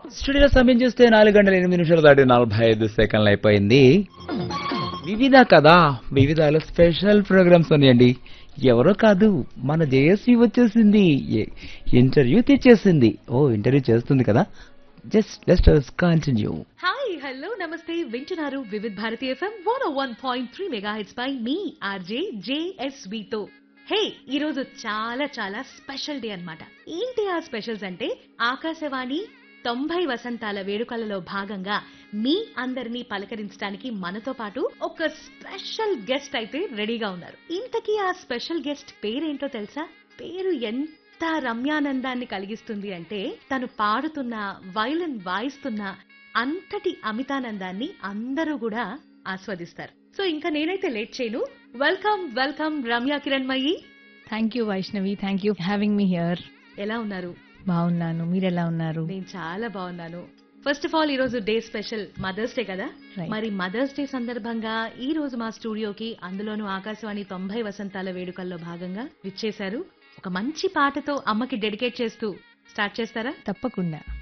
Studio సమయం చూస్తే నాలుగు గంటల ఎనిమిది నిమిషాలు దాటి నలభై ఐదు సెకండ్లు అయిపోయింది వివిధ కదా వివిధాలు స్పెషల్ ప్రోగ్రామ్స్ ఉన్నాయండి ఎవరో కాదు మన జేఎస్వి వచ్చేసింది ఏ- ఇంటర్వ్యూ తెచ్చేసింది ఓ ఇంటర్వ్యూ చేస్తుంది కదా జస్ట్ లెస్ట్ కంటిన్యూ హాయ్ హలో నమస్తే వింటున్నారు Vividh Bharati FM one one point three mega heads పై మీ ఆర్జే జేఎస్వి తో హే ఈ రోజు చాలా చాలా స్పెషల్ డే అన్నమాట ఏంటి ఆ స్పెషల్స్ అంటే ఆకాశవాణి తొంభై వసంతాల వేడుకలలో భాగంగా మీ అందరినీ పలకరించడానికి మనతో పాటు ఒక స్పెషల్ గెస్ట్ అయితే రెడీగా ఉన్నారు ఇంతకీ ఆ స్పెషల్ గెస్ట్ పేరేంటో తెలుసా పేరు ఎంత రమ్యానందాన్ని కలిగిస్తుంది అంటే తను పాడుతున్న వైలన్ వాయిస్తున్న అంతటి అమితానందాన్ని అందరూ కూడా ఆస్వాదిస్తారు సో ఇంకా నేనైతే లేట్ చేయను welcome welcome Ramya Kiranmayi thank you Vaishnavi thank you having me here ఎలా ఉన్నారు బాగున్నాను మీరు ఎలా ఉన్నారు నేను చాలా బాగున్నాను ఫస్ట్ ఆఫ్ ఆల్ ఈ రోజు డే స్పెషల్ మదర్స్ డే కదా Right. మరి మదర్స్ డే సందర్భంగా ఈ రోజు మా స్టూడియోకి అందులోనూ ఆకాశవాణి తొంభై వసంతాల వేడుకల్లో భాగంగా విచ్చేశారు ఒక మంచి పాటతో అమ్మకి డెడికేట్ చేస్తూ స్టార్ట్ చేస్తారా తప్పకుండా